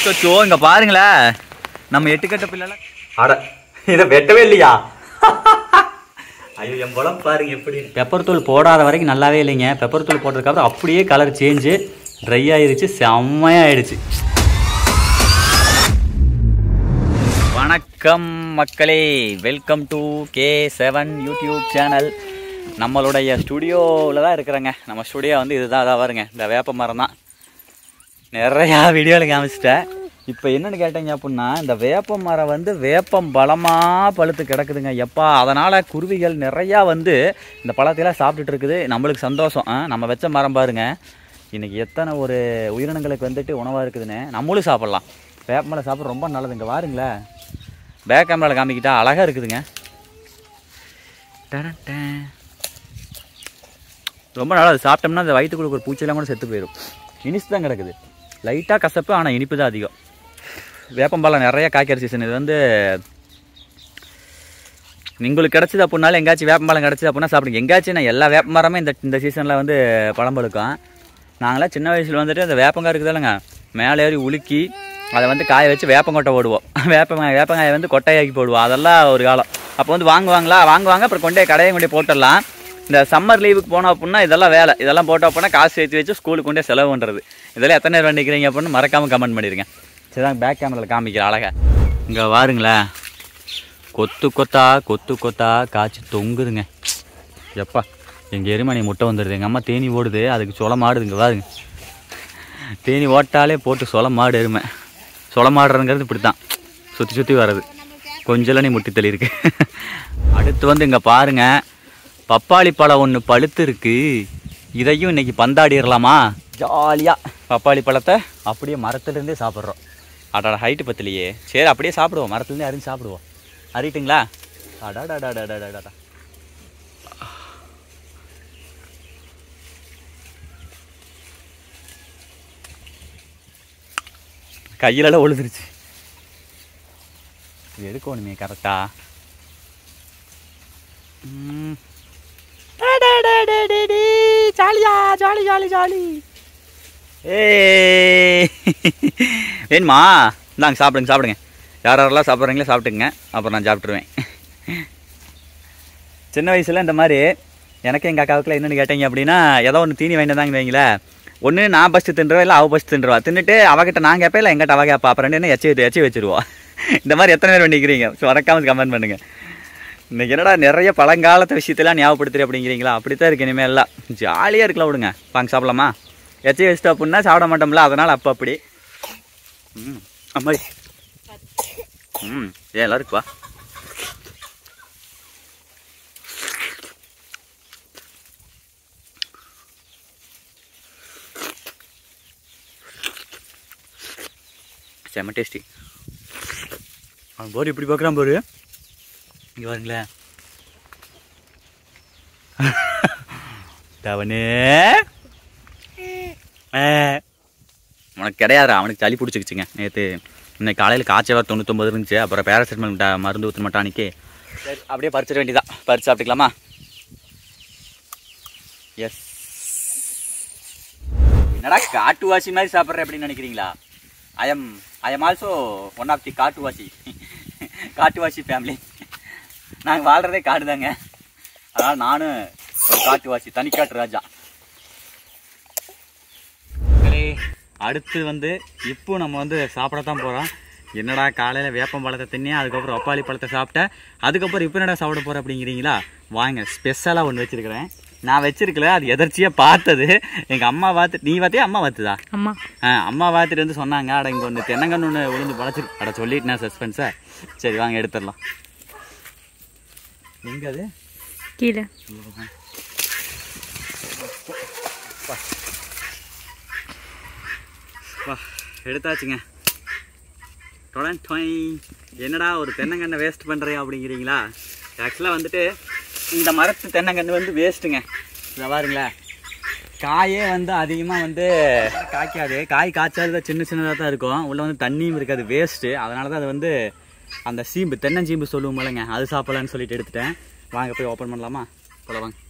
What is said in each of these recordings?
அச்சோ இங்க பாருங்களேன் நம்ம எட்டுக்கட்ட பிள்ளைல அட இதை வெட்டவே இல்லையா ஐயோ என் படம் பாருங்க எப்படி பெப்பர் தூள் போடாத வரைக்கும் நல்லாவே இல்லைங்க பெப்பர் தூள் போட்டதுக்கப்புறம் அப்படியே கலர் சேஞ்சு ட்ரை ஆயிருச்சு செம்மையாயிடுச்சு வணக்கம் மக்களே welcome to K seven YouTube channel நம்மளுடைய ஸ்டுடியோவில் தான் இருக்கிறேங்க நம்ம ஸ்டுடியோ வந்து இதுதான் அதான் பாருங்க இந்த வேப்ப மரம் தான் நிறையா வீடியோவில் காமிச்சிட்டேன் இப்போ என்னன்னு கேட்டீங்க அப்படின்னா இந்த வேப்ப மரம் வந்து வேப்பம் பழமாக பழுத்து கிடக்குதுங்க எப்பா அதனால் குருவிகள் நிறையா வந்து இந்த பழத்தையெல்லாம் சாப்பிட்டுட்டு இருக்குது நம்மளுக்கு சந்தோஷம் ஆ, நம்ம வச்ச மரம் பாருங்க இன்னைக்கு எத்தனை ஒரு உயிரினங்களுக்கு வந்துட்டு உணவாக இருக்குதுன்னு நம்மளும் சாப்பிட்லாம் வேப்ப மரம் சாப்பிட ரொம்ப நல்லதுங்க பாருங்களேன் பேக் கேமராவில் காமிக்கிட்டா அழகாக இருக்குதுங்க டடன் டன். ரொம்ப நல்லது சாப்பிட்டோம்னா அந்த வயிற்றுக்குள்ள ஒரு பூச்சியெல்லாம் கூட செத்து போயிடும் இனிப்பு தான் கிடக்குது லைட்டாக கசப்பு ஆனால் இனிப்பு தான் அதிகம் வேப்பம்பழம் நிறைய காய்க்கிற சீசன் இது வந்து உங்களுக்கு கிடச்சிது அப்படின்னாலும் எங்கேயாச்சும் வேப்பம்பழம் கிடச்சிது அப்படின்னா சாப்பிடுங்க எங்கேயாச்சும் நான் எல்லா வேப்ப மரமே இந்த இந்த சீசனில் வந்து பழம் பழுக்கும் நாங்களாம் சின்ன வயசில் வந்துட்டு அந்த வேப்பங்காய் இருக்குது இல்லைங்க மேலே ஏறி உலுக்கி அதை வந்து காய வச்சு வேப்பங்கொட்டை போடுவோம் வேப்பங்காய் வேப்பங்காயை வந்து கொட்டையாக்கி போடுவோம் அதெல்லாம் ஒரு காலம் அப்போ வந்து வாங்குவாங்களா வாங்குவாங்க அப்புறம் கொண்டே கடையை கொண்டே போட்டுடலாம் இந்த சம்மர் லீவுக்கு போனோம் அப்படின்னா இதெல்லாம் வேலை இதெல்லாம் போட்டோம் அப்படின்னா காசு சேர்த்து வச்சு ஸ்கூலுக்கு கொண்டே செலவு பண்ணுறது இதெல்லாம் எத்தனை நேரம் நிற்கிறீங்க அப்படின்னு மறக்காமல் கமெண்ட் பண்ணிடுங்க சரி தான் பேக் கேமராவில் காமிக்கிறேன் அழகா இங்கே பாருங்களேன் கொத்து கொத்தா கொத்து கொத்தா காய்ச்சி தொங்குதுங்க எப்பா எங்கள் எருமணி முட்டை வந்துடுது எங்கள் அம்மா தேனி ஓடுது அதுக்கு சொல மாடுதுங்க பாருங்க தேனி ஓட்டாலே போட்டு சொல மாடு எருமை சொல மாடுறதுங்கிறது இப்படி தான் சுற்றி சுற்றி வர்றது கொஞ்சம் நீ முட்டி தள்ளி இருக்கு அடுத்து வந்து இங்கே பாருங்க பப்பாளி பழம் ஒன்று பழுத்து இருக்கு இதையும் இன்னைக்கு பந்தாடிடலாமா ஜாலியாக பப்பாளி பழத்தை அப்படியே மரத்துலேருந்தே சாப்பிட்றோம் அடாடா ஹைட்டு பத்தலையே சரி அப்படியே சாப்பிடுவோம் மரத்துலேருந்தே அரிஞ்சு சாப்பிடுவோம் அறிட்டுங்களா அடாடாடாடாடாடாடா கையிலலாம் ஒழுதுருச்சு இது எடுக்கணுமே கரெக்டா ஜாலியா ஜாலி ஜாலி ஜாலி ஏ வேணுமா இந்தாங்க சாப்பிடுங்க சாப்பிடுங்க யார் யாரெல்லாம் சாப்பிட்றீங்களோ சாப்பிட்டுங்க அப்புறம் நான் சாப்பிட்ருவேன் சின்ன வயசில் இந்த மாதிரி எனக்கு எங்கள் அக்காவுக்குலாம் என்னென்னு கேட்டீங்க அப்படின்னா ஏதோ ஒன்று தீனி வாங்கிட்டு வந்தாங்க வைங்களேன் ஒன்று நான் ஃபஸ்ட்டு தின்றுவா இல்லை அவள் ஃபஸ்ட்டு தின்றுவா தின்னுட்டு அவகிட்ட நான் கேட்பேன் இல்லை எங்கிட்ட அவ கேட்பா அப்புறம் ரெண்டு என்ன எச்சி எச்சி வச்சிருவோம் இந்த மாதிரி எத்தனை பேர் பண்ணிக்கிறீங்க ஸோ மறக்காம கமெண்ட் பண்ணுங்க இன்னைக்கு என்னடா நிறைய பழங்காலத்து விஷயத்தெல்லாம் ஞாபகப்படுத்துறேன் அப்படிங்கிறீங்களா அப்படித்தான் இருக்கு இனிமேல் எல்லாம் ஜாலியாக இருக்கலாம் விடுங்க வாங்க சாப்பிடலாமா எச்சி வச்சுட்டு அப்படின்னா சாப்பிட மாட்டோம்ல அதனால் அப்போ அப்படி ம் அம்மா ம் ஏன் எல்லாரும் இருக்குவா செம்ம டேஸ்டி அவன் போர் இப்படி பார்க்குறான் பாரு இங்கே பாருங்களேன் தவனே ஆ. உனக்கு கிடையாதுடா அவனுக்கு சளி பிடிச்சிக்கிச்சுங்க நேற்று இன்னைக்கு காலையில் காய்ச்சல் வர தொண்ணூத்தொம்பது இருந்துச்சு அப்புறம் பேராசிட்டமல் மருந்து ஊற்ற மாட்டானிக்கு சரி அப்படியே பறிச்சிட வேண்டியதான் பறிச்சு சாப்பிட்டுக்கலாமா எஸ் என்னடா காட்டுவாசி மாதிரி சாப்பிட்றேன் அப்படின்னு நினைக்கிறீங்களா I M I M also one of the காட்டுவாசி காட்டுவாசி ஃபேமிலி நாங்கள் வாழ்கிறதே காடு தாங்க அதனால் நானும் ஒரு காட்டுவாசி தனிக்காட்டு ராஜா மக்களே, அடுத்து வந்து இப்போ நம்ம வந்து சாப்பிட தான் போகிறோம் என்னடா காலையில் வேப்பம் பழத்தை தின்னேன் அதுக்கப்புறம் பப்பாளி பழத்தை சாப்பிட்டேன் அதுக்கப்புறம் இப்போ என்னடா சாப்பிட போகிறேன் அப்படிங்கிறீங்களா வாங்க ஸ்பெஷலாக ஒன்று வச்சிருக்கிறேன் நான் வச்சிருக்கல அது எதர்ச்சியாக பார்த்தது எங்கள் அம்மா பார்த்து நீ பார்த்தியா அம்மா பார்த்துதா அம்மா ஆ அம்மா பார்த்துட்டு வந்து சொன்னாங்க அட இங்கே ஒன்று தென்னங்கன்று ஒன்று விழுந்து பழச்சிரு அட சொல்லிட்டேன் சஸ்பென்ஸை சரி வாங்க எடுத்துடலாம் எங்க அது கீழே வா எடுத்தாச்சுங்க டொடன் டொய். என்னடா ஒரு தென்னங்கண்ணை வேஸ்ட் பண்ணுறியா அப்படிங்கிறீங்களா ஆக்சுவலாக வந்துட்டு இந்த மரத்து தென்னங்கன்று வந்து வேஸ்ட்டுங்க இதை பாருங்களேன் காயே வந்து அதிகமாக வந்து காய்க்காது காய் காய்ச்சாது தான் சின்ன சின்னதாக தான் இருக்கும் உள்ளே வந்து தண்ணியும் இருக்காது வேஸ்ட்டு அதனால தான் அது வந்து அந்த சீம்பு தென்னஞ்சீம்பு சொல்லுவோம் இல்லைங்க அது சாப்பிடலான்னு சொல்லிட்டு எடுத்துட்டேன் வாங்க போய் ஓப்பன் பண்ணலாமா போல வாங்க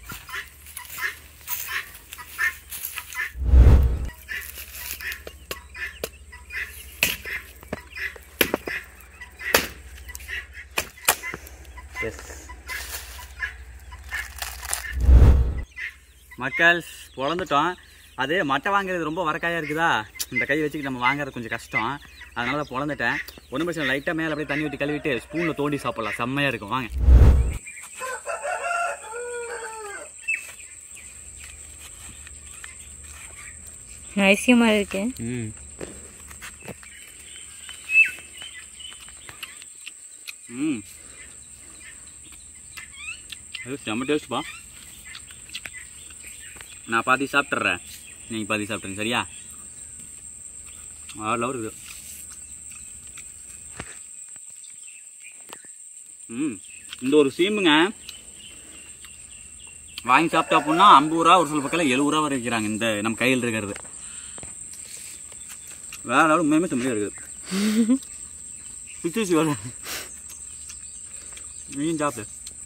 மக்கள் பொழந்துட்டோம் அது மட்டை வாங்குறது ரொம்ப வரக்காயாக இருக்குதா இந்த கை வச்சுக்கிட்டு நம்ம வாங்குறது கொஞ்சம் கஷ்டம் அதனால தான் பொழந்துட்டேன் ஒன்றும் பிரச்சனை லைட்டாக மேலே அப்படியே தண்ணி ஊற்றி கழுவிட்டு ஸ்பூனில் தோண்டி சாப்பிடலாம் செம்மையாக இருக்கும் வாங்க ஐசியமா இருக்கு ம் ம் அது செம்ம டேஸ்ட்பா நான் பாதி சாப்பிட்றேன் நீங்கள் பாதி சாப்பிட்றீங்க சரியா ஆறு லவர் இருக்குது ம் இந்த ஒரு சீமுங்க வாங்கி சாப்பிட்டா அப்படின்னா ஐம்பது ரூபா ஒரு சில பக்கம் எழுபது ரூபா வரை விற்கிறாங்க இந்த நம்ம கையில் இருக்கிறது வேற லெவல் உண்மையுமே செம்மையாக இருக்குது பிச்சுச்சு வர மீன் சாப்பிடு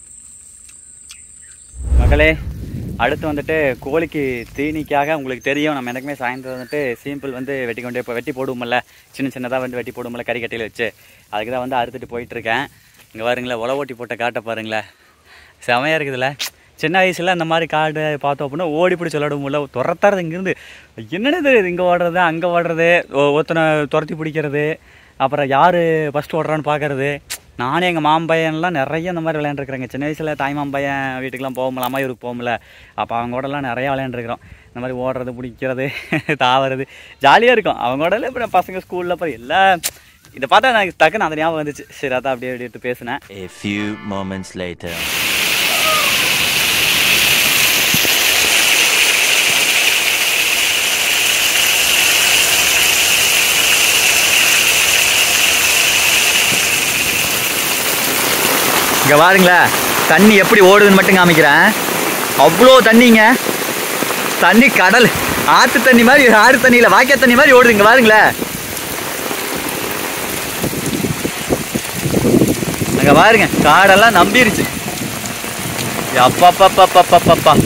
மகளே அடுத்து வந்துட்டு கோழிக்கு தீனிக்காக உங்களுக்கு தெரியும் நம்ம எனக்குமே சாயந்தரம் வந்துட்டு சிம்பிள் வந்து வெட்டி கொண்டே இப்போ வெட்டி போடுவோம்ல சின்ன சின்னதாக வந்து வெட்டி போடுவோம்ல கறிக்கட்டையில் வச்சு அதுக்கு தான் வந்து அறுத்துட்டு போயிட்டுருக்கேன் இங்கே பாருங்களேன் உழவு ஓட்டி போட்ட காட்டை பாருங்களேன் செமையாக இருக்குதுல்ல சின்ன வயசில் அந்த மாதிரி காடு பார்த்தோம் அப்படின்னா ஓடி பிடிச்சி விளாடுவோம்ல துரத்துறது இங்கேருந்து என்னது இது இங்கே ஓடுறது அங்கே ஓடுறது ஒ- ஒருத்தனை துரத்தி பிடிக்கிறது அப்புறம் யார் ஃபஸ்ட்டு ஓடுறான்னு பார்க்கறது நானே எங்கள் மாம்பையன்லாம் நிறைய இந்த மாதிரி விளையாண்டுருக்குறேங்க சின்ன வயசில் தாய் மாம்பையன் வீட்டுக்கெலாம் போகும்ல அம்மா ஊருக்கு போகும்ல அப்போ அவங்க கூடலாம் நிறையா விளையாண்டுருக்குறோம் இந்த மாதிரி ஓடுறது பிடிக்கிறது தாவறது ஜாலியாக இருக்கும் அவங்க கூட இப்போ பசங்க ஸ்கூலில் போய் எல்லாம் இதை பார்த்தா எனக்கு டக்குன்னு அந்த ஞாபகம் வந்துச்சு சரி அதான் அப்படியே அப்படியே எடுத்து பேசினேன் A few moments later. இங்கே பாருங்களேன் தண்ணி எப்படி ஓடுதுன்னு மட்டும் காமிக்கிறேன் அவ்வளோ தண்ணிங்க தண்ணி கடல் ஆற்று தண்ணி மாதிரி ஆறு தண்ணியில் வாய்க்கால் தண்ணி மாதிரி ஓடுது இங்கே பாருங்களேன் அங்கே பாருங்க காடெல்லாம் நம்பிருச்சு அப்பப்பப்பப்பப்பப்பா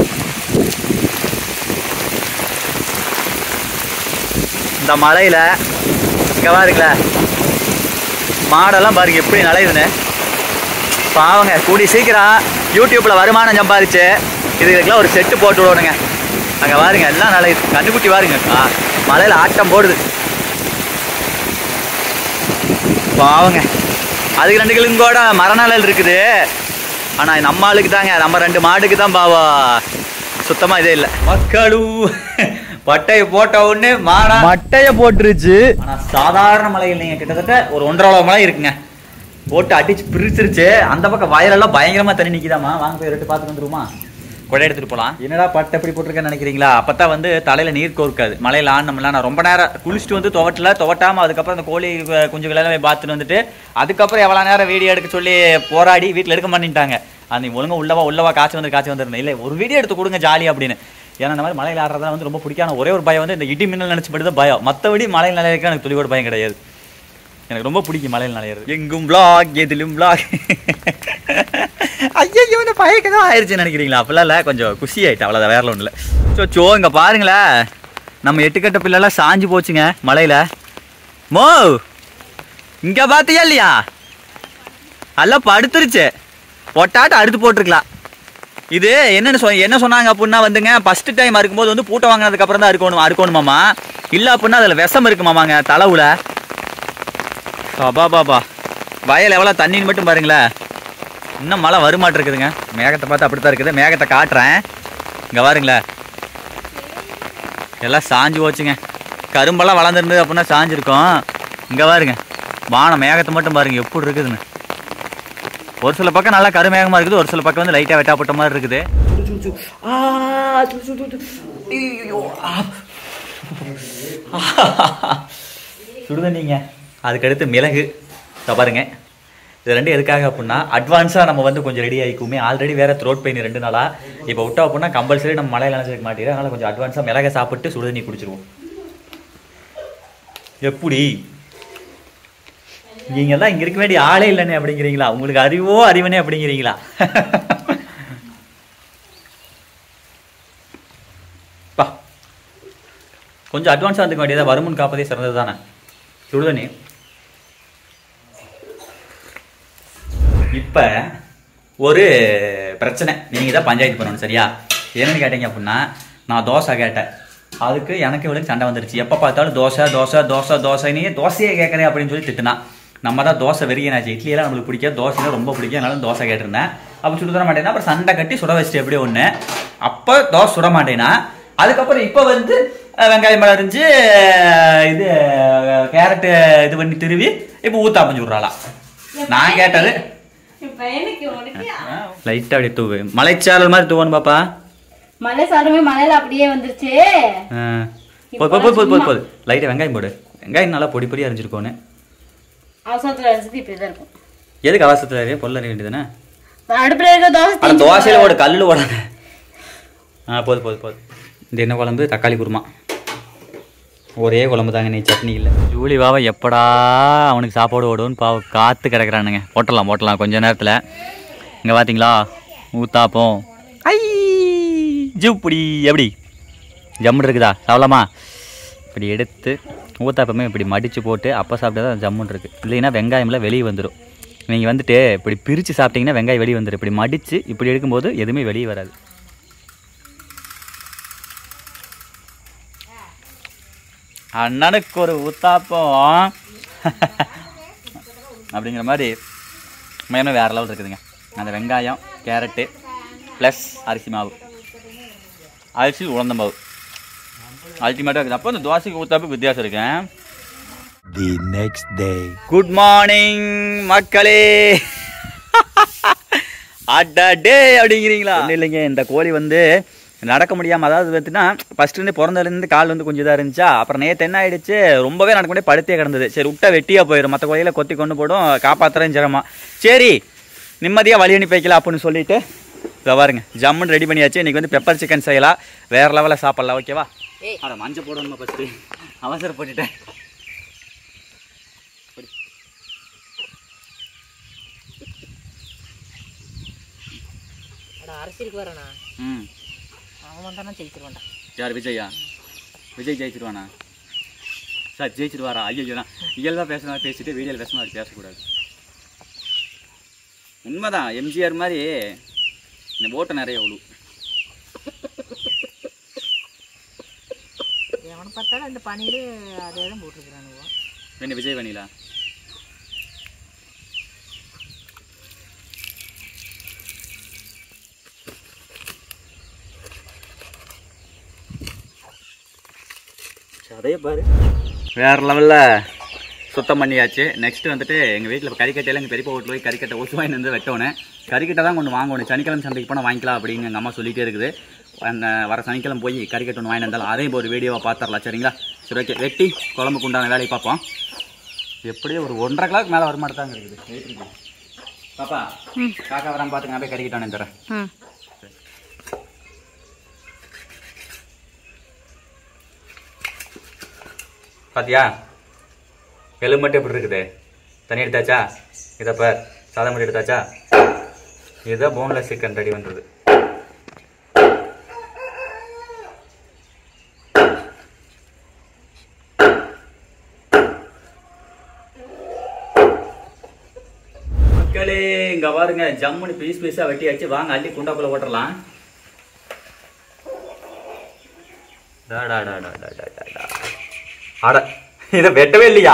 இந்த மலையில் இங்கே பாருங்களேன் மாடெல்லாம் பாருங்க எப்படி நலையுதுன்னு பாவங்க கூடி சீக்கிரம் யூடியூப்ல வருமானம் சம்பாதிச்சு இதுக்கெல்லாம் ஒரு செட்டு போட்டு விடணுங்க அங்க பாருங்க எல்லாம் நல்ல கண்ணுக்குட்டி பாருங்க ஆ, மலையில ஆட்டம் போடுது பாவங்க அதுக்கு ரெண்டு கிலோ கூட மரநிழல் இருக்குது ஆனா நம்ம ஆளுக்கு தாங்க நம்ம ரெண்டு மாடுக்கு தான் பாவா சுத்தமா இதே இல்ல மக்களு பட்டைய போட்ட உடனே மாடா மட்டைய போட்டுருச்சு ஆனா சாதாரண மலை இல்லைங்க கிட்டத்தட்ட ஒரு ஒன்றரை அளவு மலை இருக்குங்க போட்டு அடிச்சு பிரிச்சிருச்சு அந்த பக்கம் வயலெல்லாம் பயங்கரமா தண்ணி நிக்குதாமா வாங்க போய் ரெட்டு பார்த்துட்டு வந்துருமா கொடை எடுத்துட்டு போலாம் என்னடா பட்டை எப்படி போட்டிருக்கேன்னு நினைக்கிறீங்களா அப்பதான் வந்து தலையில நீர் கோர்க்காது மலையில ஆனோம்ல நான் ரொம்ப நேரம் குளிச்சுட்டு வந்து துவட்டல துவட்டாம அதுக்கப்புறம் அந்த கோழி அஹ், குஞ்சுகள் போய் பார்த்துட்டு வந்துட்டு அதுக்கப்புறம் எவ்வளவு நேரம் வீடியோ எடுக்க சொல்லி போராடி வீட்டில் எடுக்க மாட்டேன்ட்டாங்க அந்த ஒழுங்கா உள்ளவா உள்ளவா காய்ச்சி வந்து காய்ச்சி வந்துருந்தேன் இல்லை ஒரு வீடியோ எடுத்து கொடுங்க ஜாலி அப்படின்னு ஏன்னா இந்த மாதிரி மலையில் ஆடுறதா வந்து ரொம்ப பிடிக்கான ஒரே ஒரு பயம் வந்து இந்த இடி மின்னல் நினைச்சு மட்டும் தான் பயம் மற்றபடி மலையில் நிலையிருக்க எனக்கு துளி கூட பயம் கிடையாது எனக்கு ரொம்ப பிடிக்கும் மலையில் நனையிறது எங்கும் vlog எதிலும் vlog ஐயோ இந்த பயக்க தான் ஆயிடுச்சுன்னு நினைக்கிறீங்களா அப்படிலாம் இல்லை கொஞ்சம் குஷி ஆயிட்டு அவ்வளோதான் வேற ஒன்றும் இல்லை ஸோ சோ இங்கே பாருங்களேன் நம்ம எட்டுக்கட்ட பிள்ளைலாம் சாஞ்சு போச்சுங்க மலையில் மோ இங்கே பார்த்தியா இல்லையா எல்லாம் படுத்துருச்சு பொட்டாட்டு அடுத்து போட்டிருக்கலாம் இது என்னன்னு சொ என்ன சொன்னாங்க அப்படின்னா வந்துங்க ஃபர்ஸ்ட் டைம் அறுக்கும்போது வந்து பூட்டை வாங்கினதுக்கு அப்புறம் தான் அறுக்கணும் அறுக்கணுமாமா இல்லை அப்படின்னா அதில் விஷம் இருக்குமாமாங்க தலவுல பாபா பாபா வயல் எவ்வளோ தண்ணின்னு மட்டும் பாருங்களேன் இன்னும் மழை வருமாட்டு இருக்குதுங்க மேகத்தை பார்த்து அப்படி தான் இருக்குது மேகத்தை காட்டுறேன் இங்கே பாருங்களேன் எல்லாம் சாஞ்சு போச்சுங்க கரும்பெல்லாம் வளர்ந்துருந்தது அப்படின்னா சாஞ்சிருக்கும் இங்கே பாருங்க வானம் மேகத்தை மட்டும் பாருங்க எப்படி இருக்குதுன்னு ஒரு சில பக்கம் நல்லா கருமேகமாக இருக்குது ஒரு சில பக்கம் வந்து லைட்டாக வெட்டாப்பட்ட மாதிரி இருக்குது சுடுதண்ணிங்க அதுக்கடுத்து மிளகு இதோ பாருங்க இது ரெண்டு எதுக்காக அப்படின்னா அட்வான்ஸாக நம்ம வந்து கொஞ்சம் ரெடி ஆகிக்குமே ஆல்ரெடி வேற த்ரோட் பெயின் ரெண்டு நாளா இப்போ விட்டோம் அப்படின்னா கம்பல்சரி நம்ம மழையில் நினச்சிருக்க மாட்டேங்குது அதனால கொஞ்சம் அட்வான்ஸாக மிளகை சாப்பிட்டு சுடுதண்ணி குடிச்சிருவோம் எப்படி நீங்க எல்லாம் இங்க இருக்க வேண்டிய ஆளே இல்லைன்னு அப்படிங்கிறீங்களா உங்களுக்கு அறிவோ அறிவனே அப்படிங்கிறீங்களா பா கொஞ்சம் அட்வான்ஸாக இருந்துக்க வேண்டியதா வருமுன் காப்பதே சிறந்தது தானே சுடுதண்ணி இப்போ ஒரு பிரச்சனை நீங்கள் தான் பஞ்சாயத்து பண்ணணும் சரியா என்னன்னு கேட்டீங்க அப்படின்னா நான் தோசை கேட்டேன் அதுக்கு எனக்கு இவளுக்கு சண்டை வந்துருச்சு எப்போ பார்த்தாலும் தோசை தோசை தோசை தோசைனே தோசையே கேட்குறேன் அப்படின்னு சொல்லி திட்டுனா நம்ம தான் தோசை வெறியனாச்சு இட்லியெல்லாம் நம்மளுக்கு பிடிக்கும் தோசைலாம் ரொம்ப பிடிக்கும் அதனால தோசை கேட்டிருந்தேன் அப்போ சுட தர மாட்டேன்னா அப்புறம் சண்டை கட்டி சுட வச்சுட்டு எப்படியோ ஒன்று அப்போ தோசை சுட மாட்டேனா அதுக்கப்புறம் இப்போ வந்து அஹ், வெங்காயம் பழம் இருந்துச்சு இது கேரட்டு இது பண்ணி திருவி இப்போ ஊத்தாப்பம் சுடுறாளாம் நான் கேட்டது லைட்டாக அப்படியே தூவு மலைச்சாரல் மாதிரி தூவணும் பாப்பா மழை சாரமே மழையில அப்படியே வந்துருச்சு ஆ. போது போது போது போது போது லைட்டாக வெங்காயம் போடு வெங்காயம் நல்லா பொடி பொடியாக அரிஞ்சிருக்கோன்னு அவசரத்துல அரிசி இப்படிதான் இருக்கும் எதுக்கு அவசரத்தில் அறிய பொருள் அறிய வேண்டியதுதானே அடுப்புல இருக்க தோசை ஆனால் தீஞ்சு தோசையில் ஓடு கல்லில் ஓடாத ஆ போது போது போது இந்த என்ன குழம்பு தக்காளி குருமா ஒரே குழம்பு தாங்க நீ சட்னி இல்லை ஜூலி பாவா எப்படா அவனுக்கு சாப்பாடு ஓடுன்னு பாவ காத்து கிடக்குறானுங்க போட்டலாம் போட்டலாம் கொஞ்ச நேரத்தில் இங்கே பார்த்தீங்களா ஊத்தாப்பம் ஐ ஜூப்பிடி எப்படி ஜம்மு இருக்குதா சாப்பிடலாமா இப்படி எடுத்து ஊத்தாப்பமே இப்படி மடித்து போட்டு அப்போ சாப்பிட்டா தான் ஜம்முன்னு இருக்குது இல்லைன்னா வெங்காயம்லாம் வெளியே வந்துடும் நீங்கள் வந்துட்டு இப்படி பிரித்து சாப்பிட்டீங்கன்னா வெங்காயம் வெளியே வந்துடும் இப்படி மடித்து இப்படி எடுக்கும்போது எதுவுமே வெளியே வராது அண்ணனுக்கு ஒரு ஊத்தாப்பம் அப்படிங்கிற மாதிரி மெயினும் வேறு லெவல் இருக்குதுங்க அந்த வெங்காயம் கேரட்டு ப்ளஸ் அரிசி மாவு அரிசி உளுந்த மாவு அல்டிமேட்டாக இருக்குது அப்போ இந்த தோசைக்கு ஊத்தாப்பம் வித்தியாசம் இருக்கேன் The next day. Good morning மக்களே அடடே அப்படிங்கிறீங்களா ஒன்றும் இல்லைங்க இந்த கோழி வந்து நடக்க முடியாமல் அதாவது வந்துன்னா ஃபஸ்ட்டு பிறந்ததுலேருந்து கால் வந்து கொஞ்சம் இதாக இருந்துச்சா அப்புறம் நேற்று என்ன ஆயிடுச்சு ரொம்பவே நடக்க முடியாது படுத்தே கிடந்தது சரி விட்டா வெட்டியாக போயிடும் மற்ற கோழியில கொத்தி கொண்டு போடும் காப்பாற்றுறேன் சிரமம் சரி நிம்மதியாக வழி அனுப்பி வைக்கலாம் அப்படின்னு சொல்லிட்டு இதை பாருங்க ஜம்முன்னு ரெடி பண்ணியாச்சு இன்னைக்கு வந்து பெப்பர் சிக்கன் செய்யலாம் வேற லெவலில் சாப்பிடலாம் ஓகேவா அட மஞ்சள் போடணுமா ஃபஸ்ட்டு அவசரப்பட்டுட்டேன் அரசியலுக்கு வரேண்ணா ம் அவன் தானே ஜெயிச்சிருவான்டா யார் விஜயா விஜய் ஜெயிச்சிருவானா சார் ஜெயிச்சிருவாரா ஐயோ நான் இயல்பாக பேசுனா பேசிட்டு வீடியோவில் பேசணும் அது பேசக்கூடாது உண்மைதான் எம்ஜிஆர் மாதிரி இந்த ஓட்டு நிறைய உழு எவனை பார்த்தாலும் இந்த பணியில அதே தான் போட்டிருக்கிறானுவோ என்ன விஜய் வனிலா அதையே பாரு வேற லெவலில் சுத்தம் பண்ணியாச்சு நெக்ஸ்ட் வந்துட்டு எங்கள் வீட்டில் கறிக்கட்டையில் எங்கள் பெரியப்பா வீட்டில் போய் கறிக்கட்டை ஒசு வாங்கி வந்து வெட்டணும் கறிக்கட்டை தான் கொண்டு வாங்கணும் சனிக்கிழமை சந்தைக்கு போனால் வாங்கிக்கலாம் அப்படின்னு எங்கள் அம்மா சொல்லிட்டே இருக்குது அந்த வர சனிக்கிழமை போய் கறிக்கட்டை ஒன்று வாங்கி வந்தாலும் அதையும் இப்போ ஒரு வீடியோவை பார்த்துடலாம் சரிங்களா சரி ஓகே வெட்டி குழம்புக்கு உண்டான வேலையை பார்ப்போம் எப்படியும் ஒரு ஒன்றரை கிளாக் மேலே வரமாட்டாங்க இருக்குது வெயிட் பண்ணுங்க. பாப்பா காக்கா வராம பார்த்துங்க நான் போய் கறிக்கிட்டானே தரேன் ம் பாத்தியா எலும்பு மட்டும் எப்படி இருக்குது தண்ணி எடுத்தாச்சா இதை பார் சாதம் மட்டும் எடுத்தாச்சா இதுதான் போன்லெஸ் சிக்கன் ரெடி பண்ணுறது மக்களே இங்க பாருங்க ஜம்முன்னு பீஸ் பீஸா வெட்டியாச்சு வாங்க அள்ளி குண்டாக்குள்ள ஓட்டலாம் டா டா டா டா டா டா டா. அட இதை வெட்டவே இல்லையா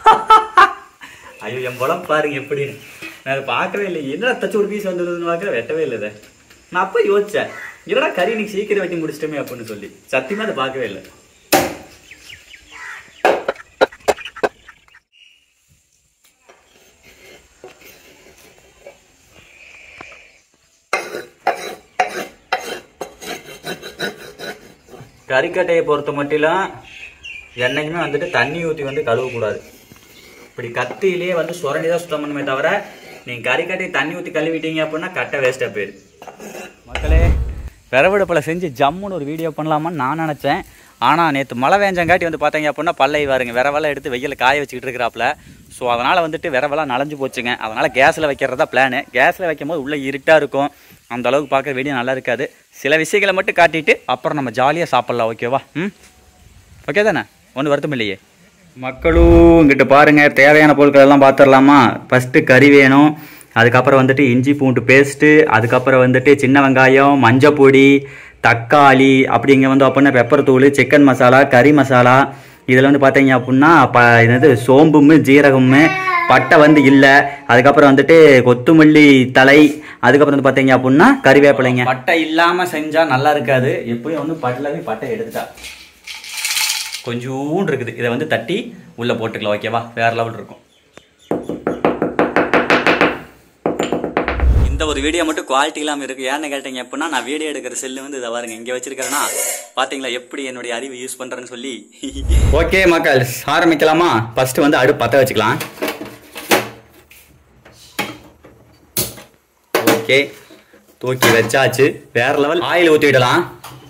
ஐயோ என் படம் பாருங்க எப்படின்னு நான் அதை பார்க்கவே இல்லை என்னடா தச்சு ஒரு பீஸ் வந்துருதுன்னு பார்க்குற வெட்டவே இல்லை இதை நான் அப்போ யோசிச்சேன் என்னடா கறி இன்னைக்கு சீக்கிரம் வெட்டி முடிச்சிட்டோமே அப்படின்னு சொல்லி சத்தியமா அதை பார்க்கவே இல்லை கறிக்கட்டையை பொறுத்த மட்டிலும் என்னைக்குமே வந்துட்டு தண்ணி ஊற்றி வந்து கழுவக்கூடாது இப்படி கத்தியிலே வந்து சுரண்டி தான் சுத்தம் பண்ணுமே தவிர நீங்கள் கறிக்கட்டையை தண்ணி ஊற்றி கழுவிட்டீங்க அப்படின்னா கட்டை வேஸ்ட்டாக போயிடும் மக்களே விறவெடுப்பில் செஞ்சு ஜம்முன்னு ஒரு வீடியோ பண்ணலாமான்னு நான் நினச்சேன் ஆனால் நேற்று மழை வேஞ்சங்காட்டி வந்து பார்த்தீங்க அப்படின்னா பல்லை வாருங்க விரவெல்லாம் எடுத்து வெயிலில் காய வச்சுக்கிட்டு இருக்கிறாப்புல ஸோ அதனால் வந்துட்டு விரவெல்லாம் நனைஞ்சு போச்சுங்க அதனால் கேஸில் வைக்கிறதா பிளானு கேஸில் வைக்கும் போது உள்ளே இருட்டாக இருக்கும் அந்த அளவுக்கு பார்க்க வீடியோ நல்லா இருக்காது சில விஷயங்களை மட்டும் காட்டிட்டு அப்புறம் நம்ம ஜாலியாக சாப்பிட்லாம் ஓகேவா ம் ஓகே தானே ஒன்றும் வருத்தம் இல்லையே மக்களும் இங்கிட்ட பாருங்க தேவையான பொருட்கள் எல்லாம் பார்த்துடலாமா ஃபஸ்ட்டு கறி வேணும் அதுக்கப்புறம் வந்துட்டு இஞ்சி பூண்டு பேஸ்ட்டு அதுக்கப்புறம் வந்துட்டு சின்ன வெங்காயம் மஞ்சள் பொடி தக்காளி அப்படிங்க வந்து அப்படின்னா பெப்பர் தூள் சிக்கன் மசாலா கறி மசாலா இதில் வந்து பார்த்தீங்க அப்படின்னா ப என்னது சோம்பும் ஜீரகமும் பட்டை வந்து இல்லை அதுக்கப்புறம் வந்துட்டு கொத்துமல்லி தலை அதுக்கப்புறம் வந்து பார்த்தீங்க அப்படின்னா கறிவேப்பிலைங்க பட்டை இல்லாமல் செஞ்சால் நல்லா இருக்காது எப்பயும் வந்து பட்டிலவே பட்டை எடுத்துட்டா கொஞ்சூண்டு இருக்குது இதை வந்து தட்டி உள்ளே போட்டுக்கலாம் ஓகேவா வேற லெவல் இருக்கும் இந்த ஒரு வீடியோ மட்டும் குவாலிட்டி இல்லாமல் இருக்கு ஏன்னு கேட்டீங்க அப்படின்னா நான் வீடியோ எடுக்கிற செல்லு வந்து இதை பாருங்க இங்கே வச்சிருக்கிறேன்னா பார்த்தீங்களா எப்படி என்னுடைய அறிவு யூஸ் பண்ணுறேன்னு சொல்லி ஓகே மக்கள் ஆரம்பிக்கலாமா ஃபர்ஸ்ட் வந்து அடுப்பு பற்ற வச்சுக்கலாம் ஓகே தூக்கி வச்சாச்சு வேற லெவல் ஆயில் ஊற்றிடலாம்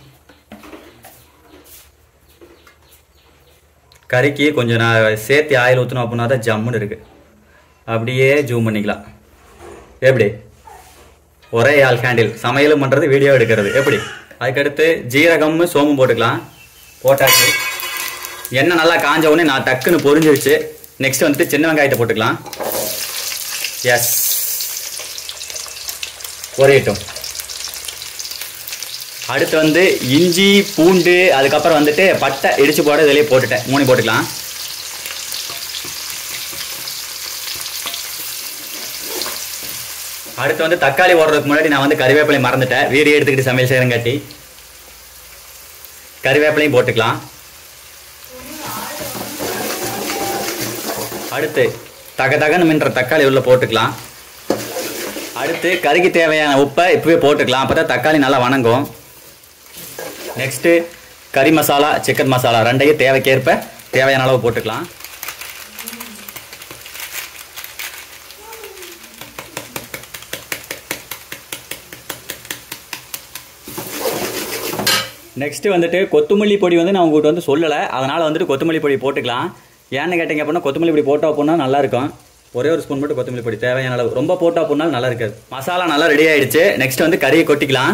கறிக்கு கொஞ்சம் நான் சேர்த்து ஆயில் ஊற்றணும் அப்படின்னா தான் ஜம்முன்னு இருக்கு அப்படியே ஜூம் பண்ணிக்கலாம் எப்படி ஒரே ஆள் ஹேண்டில் சமையலும் பண்ணுறது வீடியோ எடுக்கிறது எப்படி அதுக்கடுத்து ஜீரகம் சோம்பும் போட்டுக்கலாம் போட்டாச்சு எண்ணெய் நல்லா காஞ்ச உடனே நான் டக்குன்னு பொரிஞ்சிருச்சு நெக்ஸ்ட் வந்துட்டு சின்ன வெங்காயத்தை போட்டுக்கலாம் எஸ் பொரியட்டும் அடுத்து வந்து இஞ்சி பூண்டு அதுக்கப்புறம் வந்துட்டு பட்டை இடிச்சு போட இதிலே போட்டுட்டேன் மூணு போட்டுக்கலாம் அடுத்து வந்து தக்காளி ஓடுறதுக்கு முன்னாடி நான் வந்து கறிவேப்பிலை மறந்துட்டேன் வீடியோ எடுத்துக்கிட்டு சமையல் செய்யறங்காட்டி கறிவேப்பிலையும் போட்டுக்கலாம் அடுத்து தக தகன்னு மின்ற தக்காளி உள்ள போட்டுக்கலாம் அடுத்து கறிக்கு தேவையான உப்பை இப்பவே போட்டுக்கலாம் அப்போ தான் தக்காளி நல்லா வணங்கும் நெக்ஸ்ட்டு கறி மசாலா சிக்கன் மசாலா ரெண்டையும் தேவைக்கேற்ப தேவையான அளவு போட்டுக்கலாம் நெக்ஸ்ட்டு வந்துட்டு கொத்தமல்லி பொடி வந்து நான் உங்கள்கிட்ட வந்து சொல்லலை அதனால் வந்துட்டு கொத்தமல்லி பொடி போட்டுக்கலாம் ஏன்னு கேட்டிங்க அப்படின்னா கொத்தமல்லி பொடி போட்டோம் அப்படின்னா நல்லா இருக்கும் ஒரே ஒரு ஸ்பூன் மட்டும் கொத்தமல்லி பொடி தேவையான அளவு ரொம்ப போட்டோம் அப்படின்னா நல்லா இருக்காது மசாலா நல்லா ரெடி ஆயிடுச்சு நெக்ஸ்ட் வந்து கறியை கொட்டிக்கலாம்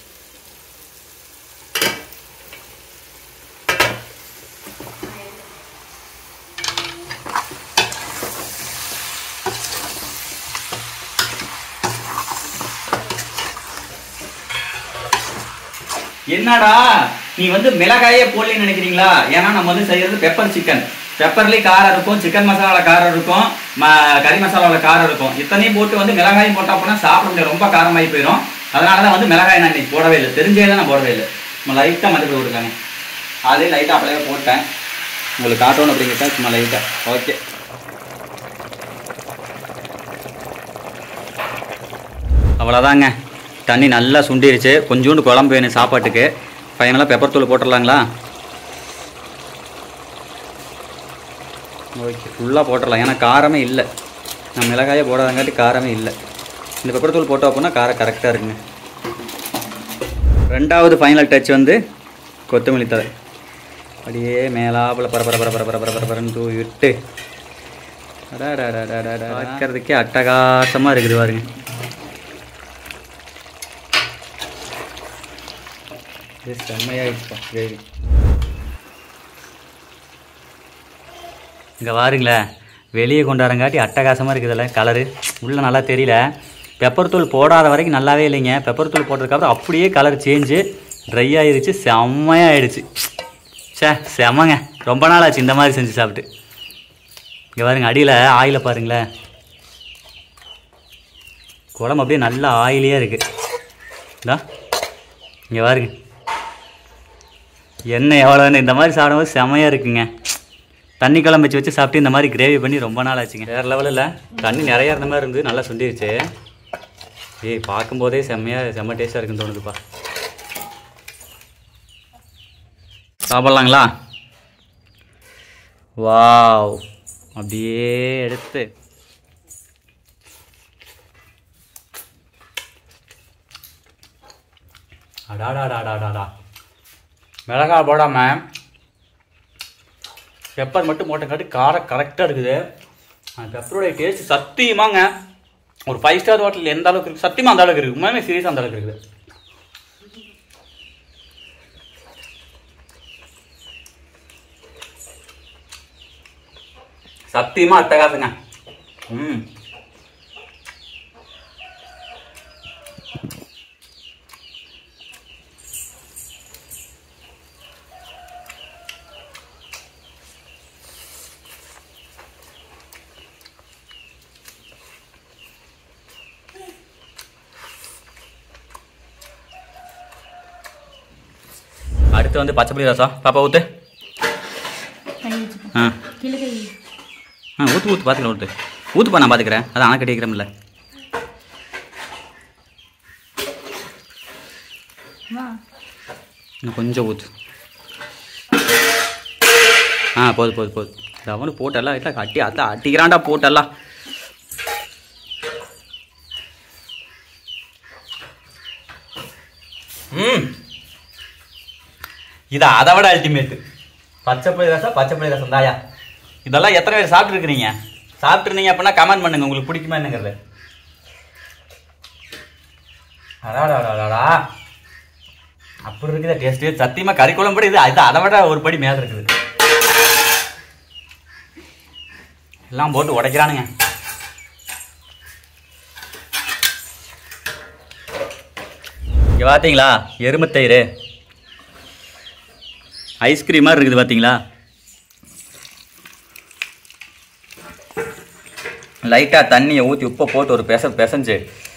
என்னடா நீ வந்து மிளகாயே போடலன்னு நினைக்கிறீங்களா ஏன்னா நம்ம வந்து செய்யறது பெப்பர் சிக்கன் பெப்பர்லேயும் காரம் இருக்கும் சிக்கன் மசாலாவில் காரம் இருக்கும் ம- கறி மசாலாவில் காரம் இருக்கும் இத்தனையும் போட்டு வந்து மிளகாயும் போட்டா அப்படின்னா சாப்பிட முடியாது ரொம்ப காரமாகி போயிடும் அதனால தான் வந்து மிளகாய் நான் இன்னைக்கு போடவே இல்லை தெரிஞ்சே தான் நான் போடவே இல்லை நம்ம லைட்டாக மதிப்பு விட்டுருக்காங்க அதே லைட்டாக அப்படியே போட்டேன் உங்களுக்கு காட்டணும் அப்படிங்கிறத சும்மா லைட்டாக ஓகே அவ்வளோதாங்க தண்ணி நல்லா சுண்டிருச்சு கொஞ்சோண்டு குழம்பு வேணும் சாப்பாட்டுக்கு ஃபைனலாக பெப்பர் தூள் போட்டுடலாங்களா ஓகே ஃபுல்லாக போட்டுடலாம் ஏன்னா காரமே இல்லை நான் மிளகாயே போடாதங்காட்டி காரமே இல்லை இந்த பெப்பர் தூள் போட்டோம் அப்படின்னா காரம் கரெக்டாக இருக்குங்க ரெண்டாவது ஃபைனல் டச் வந்து கொத்தமல்லி தழை அப்படியே மேலாப்பில் பர பர பர பர பர பர பர பரன்னு தூவி விட்டு அடாடாடாடாடா. பார்க்கறதுக்கே அட்டகாசமாக இருக்குது பாருங்க இது செம்மையாகிடுச்சுப்பா கிரேவி இங்கே பாருங்களேன் வெளியே கொண்டாரங்காட்டி அட்டகாசமாக இருக்குதுல்ல கலரு உள்ளே நல்லா தெரியல பெப்பர் தூள் போடாத வரைக்கும் நல்லாவே இல்லைங்க பெப்பர் தூள் போட்டதுக்கப்புறம் அப்படியே கலர் சேஞ்சு ட்ரை ஆயிருச்சு செம்மையாயிடுச்சு சே செம்மங்க ரொம்ப நாள் ஆச்சு இந்த மாதிரி செஞ்சு சாப்பிட்டு இங்கே பாருங்க அடியில் ஆயிலை பாருங்களேன் குழம்பு அப்படியே நல்லா ஆயிலியாக இருக்குது இந்தா இங்கே பாருங்க எண்ணெய் எவ்வளோன்னு இந்த மாதிரி சாப்பிடும்போது செமையாக இருக்குங்க தண்ணி குழம்பு வச்சு வச்சு சாப்பிட்டு இந்த மாதிரி கிரேவி பண்ணி ரொம்ப நாள் ஆச்சுங்க வேறு லெவலில் தண்ணி நிறையா இருந்த மாதிரி இருந்து நல்லா சுண்டிருச்சு ஏய் பார்க்கும்போதே செம்மையாக செம்ம டேஸ்ட்டாக இருக்குன்னு தோணுதுப்பா சாப்பிட்லாங்களா வாவ் அப்படியே எடுத்து அடாடாடாடாடாடா மிளகாய் போடாமல் பெப்பர் மட்டும் போட்டங்காட்டி காரம் கரெக்டாக இருக்குது அந்த பெப்பரோடைய டேஸ்ட் சத்தியமாங்க ஒரு ஃபைவ் ஸ்டார் ஹோட்டல் எந்த அளவுக்கு இருக்குது சத்தியமாக அந்த அளவுக்கு இருக்குது உண்மையுமே சீரியஸாக அந்த அளவுக்கு இருக்குது சத்தியமாக அட்டகாசுங்க ம் அடுத்து வந்து பச்சை புளி ரசம் பாப்பா ஊற்று ஆ ஆ ஊற்று ஊற்று பார்த்துக்கலாம் ஊற்று ஊற்றுப்பா நான் பார்த்துக்கிறேன் அதான் அணை கட்டிக்கிறோம்ல இன்னும் கொஞ்சம் ஊற்று ஆ போதும் போதும் போதும் இது அவனு போட்டெல்லாம் இல்லை அட்டி அதான் அட்டிக்கிறான்டா போட்டெல்லாம் ம் இது அதை விட அல்டிமேட்டு பச்சை புளி ரசம் பச்சை புளி ரசம் தாயா இதெல்லாம் எத்தனை பேர் சாப்பிட்ருக்குறீங்க சாப்பிட்ருந்தீங்க அப்படின்னா கமெண்ட் பண்ணுங்க உங்களுக்கு பிடிக்குமா என்னங்கிறது அடாடாடாடா அப்படி இருக்குது டேஸ்ட்டு சத்தியமாக கறி குழம்பு இது அது அதை விட ஒரு படி மேலே இருக்குது எல்லாம் போட்டு உடைக்கிறானுங்க இங்கே பார்த்தீங்களா எருமத்தயிர் ஐஸ்கிரீம் மாதிரி இருக்குது பார்த்தீங்களா லைட்டாக தண்ணியை ஊற்றி உப்பை போட்டு ஒரு பெச பெசஞ்சு